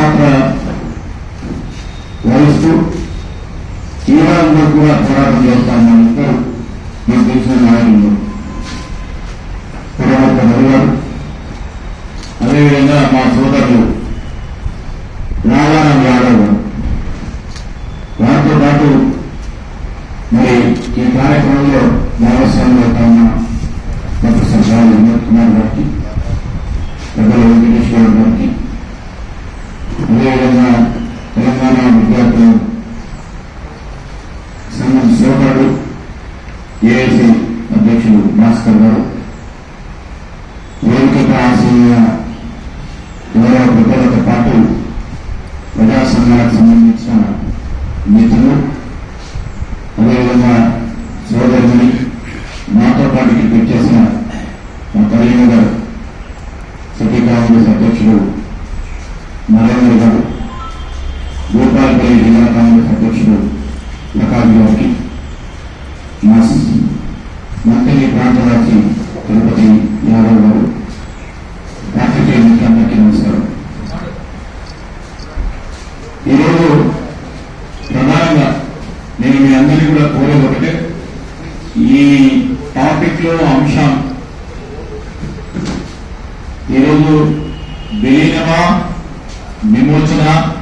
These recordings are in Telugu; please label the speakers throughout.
Speaker 1: పాత్ర వహిస్తూ ఈ వారంలో కూడా పోరాటం చేస్తామని మీకు తెలిసిన నాయకులు పురవత గారు అదేవిధంగా మా సోదరులు రాజారాం యాదవ్ గారు వారితో పాటు మరి ఈ కార్యక్రమంలో భాగస్వాములు అవుతామన్న ప్రొఫెసర్ రావు వినోద్ కుమార్ గారికి పెద్దల వెంకటేశ్వర గారికి అదేవిధంగా తెలంగాణ విద్యార్థులు సంఘం సోదరుడు ఏఐసి అధ్యక్షులు భాస్కర్ గారు వేదిక ఆశీయ గౌరవ పెద్దలతో పాటు ప్రజా సంఘాలకు సంబంధించిన మిత్రులు అదేవిధంగా సోదరుని మాతో పాటు ఇక్కడికి వచ్చేసిన మా కరీంనగర్ సిటీ కాంగ్రెస్ అధ్యక్షుడు నరేంద్ర గారు భూపాలపల్లి జిల్లా కాంగ్రెస్ అధ్యక్షుడు ప్రకాష్ గారికి మా మంత్రి ప్రాంతవాసి తిరుపతి యాదవ్ గారు పాత్రికేయ మిత్రులందరికీ నమస్కారం ఈరోజు ప్రధానంగా నేను మీ అందరినీ కూడా కోరేది ఒకటే ఈ టాపిక్ లో అంశం ఈరోజు విలీనమా విమోచన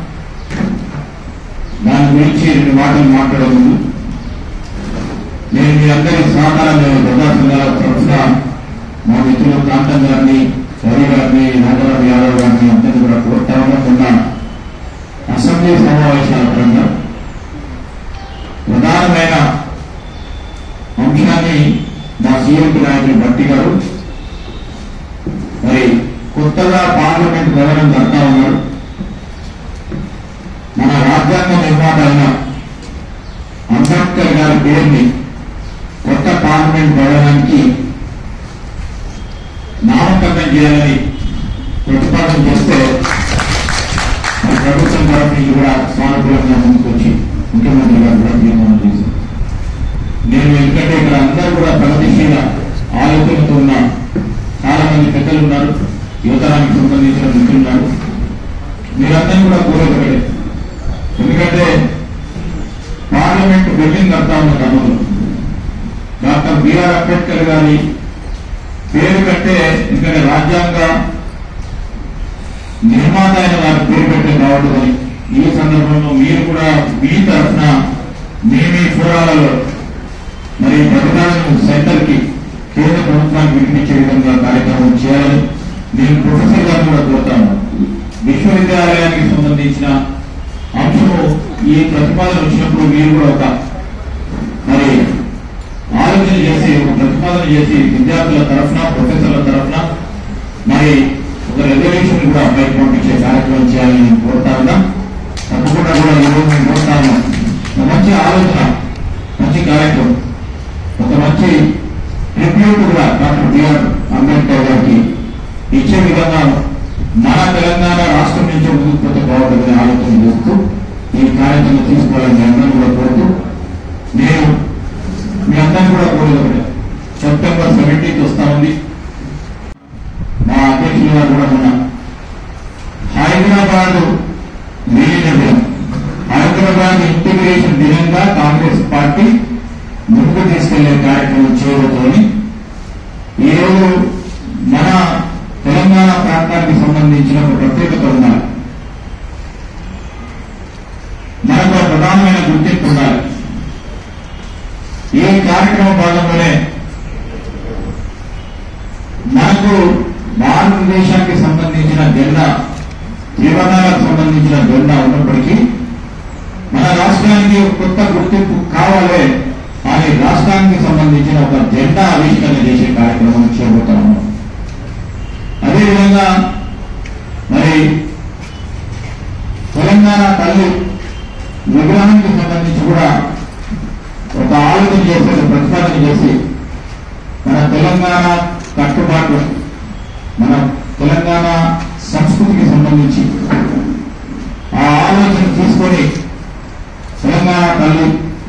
Speaker 1: దాని గురించి రెండు మాటలు మాట్లాడే ముందు నేను మీ అందరి సహకారం నేను ప్రజా సంఘాల తరఫున మా మిత్రులు కాంతం గారిని రవి గారిని నాగరావు యాదవ్ గారిని అందరినీ కూడా కోరుతా ఉన్న అసెంబ్లీ సమావేశాల పరంగా ప్రధానమైన అంశాన్ని మా సీఎంపీ నాయకులు భట్టి గారు మరి కొత్తగా పార్లమెంట్ భవనం కడతా ఉన్నారు మన రాజ్యాంగ నిర్మాత అయిన అంబేద్కర్ గారి పేరుని కొత్త పార్లమెంట్ భవనానికి నామకరణం చేయాలని ప్రతిపాదన చేస్తే మరి ప్రభుత్వం తరఫు నుంచి కూడా సానుకూలంగా ముందుకొచ్చి ముఖ్యమంత్రి గారు కూడా తీర్మానం చేశారు నేను ఎందుకంటే ఇక్కడ అందరూ కూడా ప్రగతిశీల ఆలోచనతో ఉన్న చాలా మంది పెద్దలు ఉన్నారు యువతరానికి సంబంధించిన మిత్రులు ఉన్నారు మీరందరూ కూడా కోరేది ఒకటే ఎందుకంటే పార్లమెంట్ బిల్డింగ్ కడతా ఉన్న క్రమంలో డాక్టర్ బిఆర్ అంబేద్కర్ గారి పేరు కంటే ఎందుకంటే రాజ్యాంగ నిర్మాత అయిన వారి పేరు పెట్టే కావడం ఈ సందర్భంలో మీరు కూడా మీ తరఫున మీ మీ ఫోరాలలో మరి ప్రతిపాదన సెంటర్ కి కేంద్ర ప్రభుత్వానికి వినిపించే విధంగా కార్యక్రమం చేయాలని నేను ప్రొఫెసర్ గారిని కూడా కోరుతాను విశ్వవిద్యాలయానికి సంబంధించిన అంశము ఈ ప్రతిపాదన వచ్చినప్పుడు మీరు కూడా ఒక మరి ఆలోచన చేసి ఒక ప్రతిపాదన చేసి విద్యార్థుల తరఫున ప్రొఫెసర్ల తరఫున మరి ఒక రెజల్యూషన్ కూడా పైకి పంపించే కార్యక్రమం చేయాలని నేను కోరుతా ఉన్నా తప్పకుండా కూడా ఈరోజు నేను కోరుతాను ఒక మంచి ఆలోచన మంచి కార్యక్రమం ఒక మంచి ట్రిబ్యూట్ కూడా డాక్టర్ బిఆర్ అంబేద్కర్ గారికి ఇచ్చే విధంగా మన తెలంగాణ రాష్ట్రం నుంచి ముందుకు పోతే బాగుంటుందని ఆలోచన చేస్తూ ఈ కార్యక్రమం తీసుకోవాలని మీ అందరూ కూడా కోరుతూ నేను మీ అందరూ కూడా కోరేది ఒకటే సెప్టెంబర్ సెవెంటీన్త్ వస్తా ఉంది మా అధ్యక్షులు గారు కూడా మొన్న హైదరాబాద్ విలీన దినం హైదరాబాద్ ఇంటిగ్రేషన్ దినంగా కాంగ్రెస్ పార్టీ ముందుకు తీసుకెళ్లే కార్యక్రమం చేయబోతోంది ఈరోజు మన తెలంగాణ ప్రాంతానికి సంబంధించిన ఒక ప్రత్యేకత ఉండాలి మనకు ఒక ప్రధానమైన గుర్తింపు ఉండాలి ఈ కార్యక్రమం భాగంలోనే మనకు భారతదేశానికి సంబంధించిన జెండా త్రివర్ణాలకు సంబంధించిన జెండా ఉన్నప్పటికీ మన రాష్ట్రానికి ఒక కొత్త గుర్తింపు కావాలి అని రాష్ట్రానికి సంబంధించిన ఒక జెండా ఆవిష్కరణ చేసే కార్యక్రమం చేయబోతా ఉన్నాం అదేవిధంగా మరి తెలంగాణ తల్లి విగ్రహానికి సంబంధించి కూడా ఒక ఆలోచన చేసి ఒక ప్రతిపాదన చేసి మన తెలంగాణ కట్టుబాట్లు మన తెలంగాణ సంస్కృతికి సంబంధించి ఆ ఆలోచన తీసుకొని తెలంగాణ తల్లి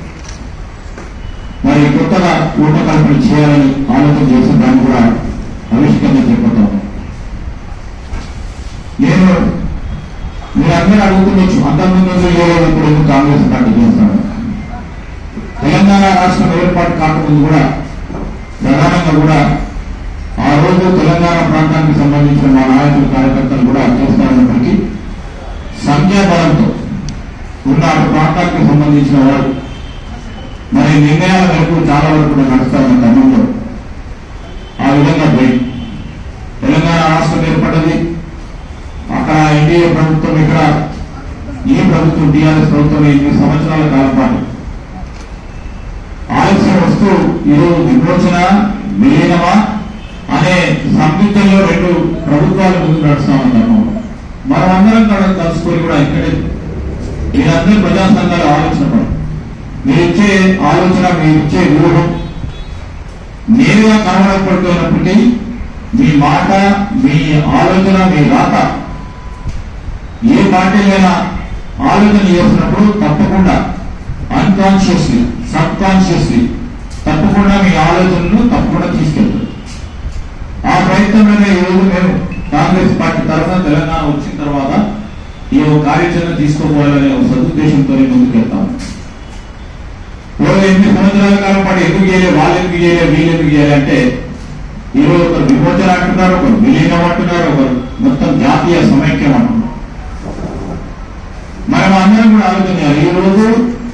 Speaker 1: మరి కొత్తగా రూపకల్పన చేయాలని ఆలోచన చేసి దాన్ని కూడా ఆవిష్కరణ చేపట్టాము నేను మీరు అందరూ అడుగుతుండొచ్చు అంతకుముందు ఎందుకు చేయలేదు ఇప్పుడు ఎందుకు కాంగ్రెస్ పార్టీ చేస్తాను తెలంగాణ రాష్ట్రం ఏర్పాటు కాకముందు కూడా ప్రధానంగా కూడా ఆ రోజు తెలంగాణ ప్రాంతానికి సంబంధించిన మా నాయకులు కార్యకర్తలు కూడా చేస్తా ఉన్నప్పటికీ సంఖ్యాబలంతో ఉన్న అటు ప్రాంతానికి సంబంధించిన వారు మరి నిర్ణయాల మేరకు చాలా వరకు కూడా నడుస్తా ఉన్న క్రమంలో ఆ విధంగా పోయి తెలంగాణ రాష్ట్రం ఏర్పడ్డది అక్కడ ఎన్డీఏ ప్రభుత్వం ఇక్కడ ఈ ప్రభుత్వం టీఆర్ఎస్ ప్రభుత్వం ఎనిమిది సంవత్సరాల కాలం పాటు ఆలస్యం వస్తూ ఈరోజు విమోచన విలీనమా అనే సందిగ్ధంలో రెండు ప్రభుత్వాలు ముందు నడుస్తా ఉన్నాము మనం అందరం కూడా కలుసుకొని కూడా ఇక్కడే మీరందరూ ప్రజా సంఘాలు ఆలోచన పడు మీరు ఇచ్చే ఆలోచన మీరు ఇచ్చే వ్యూహం నేరుగా కనబడకపోయినప్పటికీ మీ మాట మీ ఆలోచన మీ రాత ఏ పార్టీలైనా ఆలోచన చేసినప్పుడు తప్పకుండా అన్కాన్షియస్లీ సబ్ కాన్షియస్లీ తప్పకుండా మీ ఆలోచనను తప్పకుండా తీసుకెళ్తారు ఆ ప్రయత్నంలోనే ఈ రోజు మేము కాంగ్రెస్ పార్టీ తరఫున తెలంగాణ వచ్చిన తర్వాత ఈ ఒక కార్యాచరణ తీసుకోవాలనే ఒక సదుద్దేశంతో ముందుకెళ్తాము ఇరవై ఎనిమిది సంవత్సరాల కాలం పాటు ఎందుకు చేయలేదు వాళ్ళు ఎందుకు చేయలేదు వీళ్ళు ఎందుకు చేయాలి అంటే ఈరోజు ఒకరు విమోచన అంటున్నారు ఒకరు విలీనం అంటున్నారు ఒకరు మొత్తం జాతీయ సమైక్యం అంటున్నారు మనం అందరం కూడా ఆలోచన చేయాలి ఈ రోజు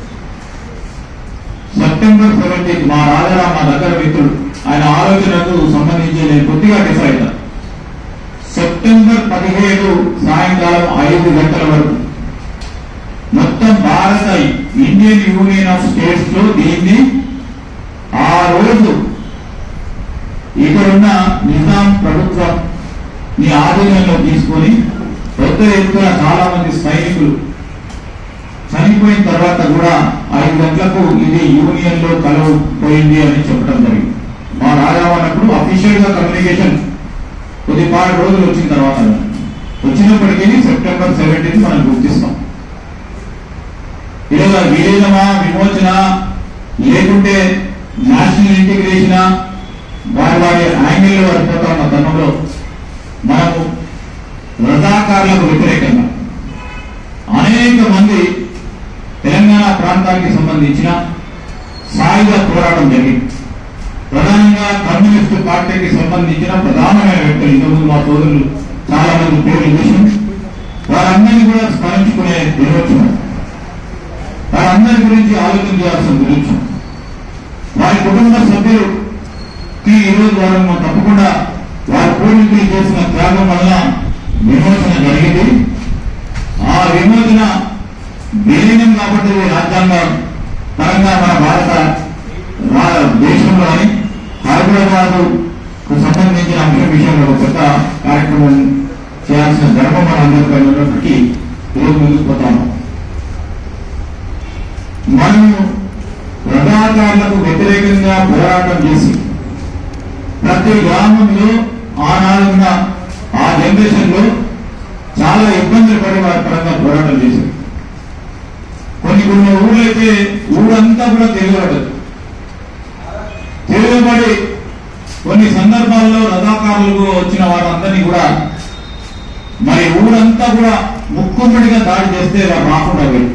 Speaker 1: సెప్టెంబర్ సెవెంటీన్త్ మా రాజారాం మా దగ్గర మిత్రుడు ఆయన ఆలోచనకు సంబంధించి నేను కొద్దిగా డిసైడ్ అయ్యాను. సెప్టెంబర్ పదిహేడు సాయంకాలం ఐదు గంటల వరకు మొత్తం భారత ఇండియన్ యూనియన్ ఆఫ్ స్టేట్స్ లో దీన్ని ఆ రోజు ఇక్కడున్న నిజాం ప్రభుత్వం నీ ఆధీనంలో తీసుకొని పెద్ద ఎత్తున చాలా మంది సైనికులు చనిపోయిన తర్వాత కూడా ఐదు గంటలకు ఇది యూనియన్ లో కలవు పోయింది అని చెప్పడం జరిగింది మా రాజావు అన్నప్పుడు అఫీషియల్ గా కమ్యూనికేషన్ కొద్దిపాటి రోజులు వచ్చిన తర్వాత వచ్చినప్పటికీ సెప్టెంబర్ సెవెంటీన్ మనం గుర్తిస్తాం ఈరోజు అది విలీనమా విమోచన లేకుంటే నేషనల్ ఇంటిగ్రేషన్ వారి వారి యాంగిల్లో పడిపోతా ఉన్న తరుణంలో మనము రజాకారులకు వ్యతిరేకంగా అనేక మంది తెలంగాణ ప్రాంతానికి సంబంధించిన సాయుధ పోరాటం జరిగింది ప్రధానంగా కమ్యూనిస్టు పార్టీకి సంబంధించిన ప్రధానమైన వ్యక్తులు ఇంతకుముందు మా సోదరులు చాలా మంది పేర్లు చూసాం వారందరినీ కూడా స్మరించుకునే దినోత్సవం వారందరి గురించి ఆలోచన చేయాల్సిన గురించి వారి కుటుంబ సభ్యులకి ఈరోజు వారు మనం తప్పకుండా వారి పూర్వీకులు చేసిన త్యాగం వల్ల విమోచన జరిగింది ఆ విమోచన విలీనం కాబట్టి రాజ్యాంగ పరంగా మన భారత రా- దేశంలోని హైదరాబాద్ సంబంధించిన అంశం విషయంలో ఒక కొత్త కార్యక్రమం చేయాల్సిన ధర్మం మన అందరిపై ఉన్నప్పటికీ ఈరోజు ముందుకు పోతాము మనము రథాకారులకు వ్యతిరేకంగా పోరాటం చేసి ప్రతి గ్రామంలో ఆనాడున్న ఆ జనరేషన్ లో చాలా ఇబ్బందులు పడి వారి పరంగా పోరాటం చేశారు కొన్ని కొన్ని ఊళ్ళైతే ఊరంతా కూడా తిరగబడదు తిరగబడి కొన్ని సందర్భాల్లో రథాకారులకు వచ్చిన వారందరినీ కూడా మరి ఊరంతా కూడా ముక్కుమ్మడిగా దాడి చేస్తే వారు రాకుండా పోయి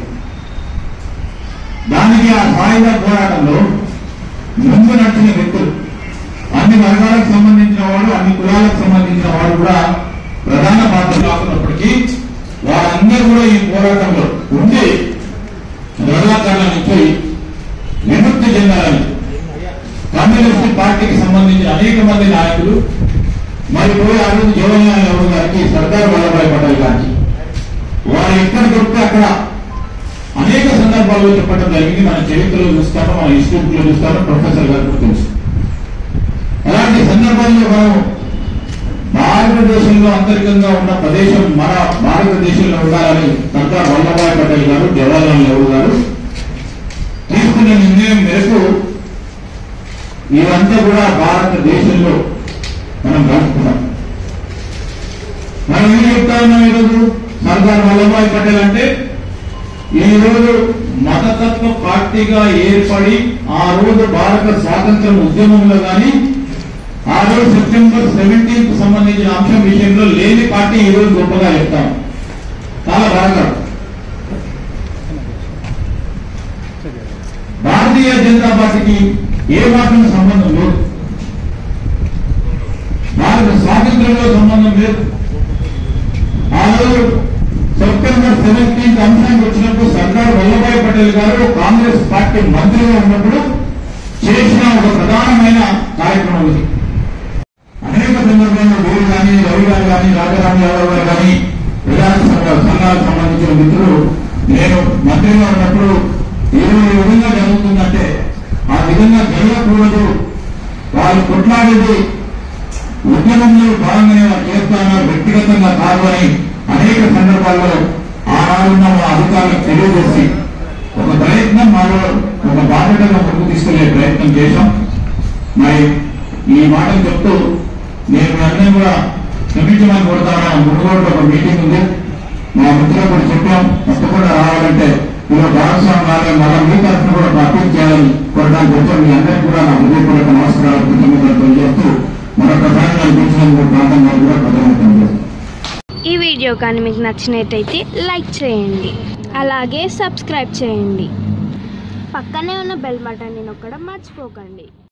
Speaker 1: దానికి ఆ సాయుధ పోరాటంలో ముందు నడిచిన వ్యక్తులు అన్ని వర్గాలకు సంబంధించిన వాడు అన్ని కులాలకు సంబంధించిన వాడు కూడా ప్రధాన పాత్ర కాకున్నప్పటికీ వారందరూ కూడా ఈ పోరాటంలో ఉండి రథాకారుల నుంచి విముక్తి చెందాలని కమ్యూనిస్ట్ పార్టీకి సంబంధించిన అనేక మంది నాయకులు మరి పోయి ఆ రోజు జవహర్లాల్ నెహ్రూ గారికి సర్దార్ వల్లభాయ్ పటేల్ గారికి వారు ఎక్కడ దొరికితే అక్కడ అనేక సందర్భాల్లో చెప్పడం జరిగింది మన చరిత్రలో చూస్తాము మన ఇన్స్టిట్యూట్ లో చూస్తాము ప్రొఫెసర్ గారు కూడా తెలుసు అలాంటి సందర్భాల్లో మనం భారతదేశంలో అంతర్గతంగా ఉన్న ప్రదేశం మన భారతదేశంలో ఉండాలని సర్దార్ వల్లభాయ్ పటేల్ గారు జవహర్లాల్ నెహ్రూ గారు తీసుకున్న నిర్ణయం మేరకు ఇదంతా కూడా భారతదేశంలో మనం గడుపుతున్నాం మనం ఏం చెప్తా ఉన్నాం ఈరోజు సర్దార్ వల్లభాయ్ పటేల్ అంటే ఈ రోజు మతతత్వ పార్టీగా ఏర్పడి ఆ రోజు భారత స్వాతంత్రం ఉద్యమంలో కానీ ఆ రోజు సెప్టెంబర్ సెవెంటీన్త్ సంబంధించిన అంశం విషయంలో లేని పార్టీ ఈ రోజు గొప్పగా చెప్తాం చాలా వారికి ఏ మాత్రం సంబంధం లేదు వారికి స్వాతంత్రంలో సంబంధం లేదు ఆ రోజు సెప్టెంబర్ సెవెంటీన్త్ అంశానికి వచ్చినప్పుడు సర్దార్ వల్లభాయ్ పటేల్ గారు కాంగ్రెస్ పార్టీ మంత్రిగా ఉన్నప్పుడు చేసిన ఒక ప్రధానమైన కార్యక్రమం ఇది అనేక సందర్భంలో వీరు కానీ రవి గారు కానీ రాజారాం యాదవ్ గారు కానీ ప్రజా సంఘ- సంఘాలకు సంబంధించిన మిత్రులు నేను మంత్రిగా ఉన్నప్పుడు ఏదో ఈ విధంగా జరుగుతుందంటే ఆ విధంగా జరగకూడదు వాళ్ళు కొట్లాడేది ఉద్యమంలో భాగంగానే వారు చేస్తున్నారు వ్యక్తిగతంగా కాదు అని అనేక సందర్భాల్లో ఆనాడున్న మా అధికారులకు తెలియజేసి ఒక ప్రయత్నం మాలో ఒక బాధ్యతగా ముందుకు తీసుకెళ్లే ప్రయత్నం చేశాం మరి ఈ మాటలు చెప్తూ నేను మీ అందరినీ కూడా క్షమించమని కోరుతాను ముందుకోవడం ఒక మీటింగ్ ఉంది మా మిత్రులకు కూడా చెప్పాం తప్పకుండా రావాలంటే మీరు భాగస్వామి రావాలి మళ్ళీ మీ తరఫున కూడా అప్పీల్ చేయాలని కోరడానికి వచ్చాం మీ అందరికీ కూడా నా హృదయపూర్వక నమస్కారాలు కృతజ్ఞతలు తెలియజేస్తూ మరొకసారి కనిపించినందుకు ప్రాంతం గారు కూడా కృతజ్ఞతలు చేస్తాను
Speaker 2: ఈ వీడియో కానీ మీకు నచ్చినట్టయితే లైక్ చేయండి అలాగే సబ్స్క్రైబ్ చేయండి పక్కనే ఉన్న బెల్ బటన్ని నొక్కడం మర్చిపోకండి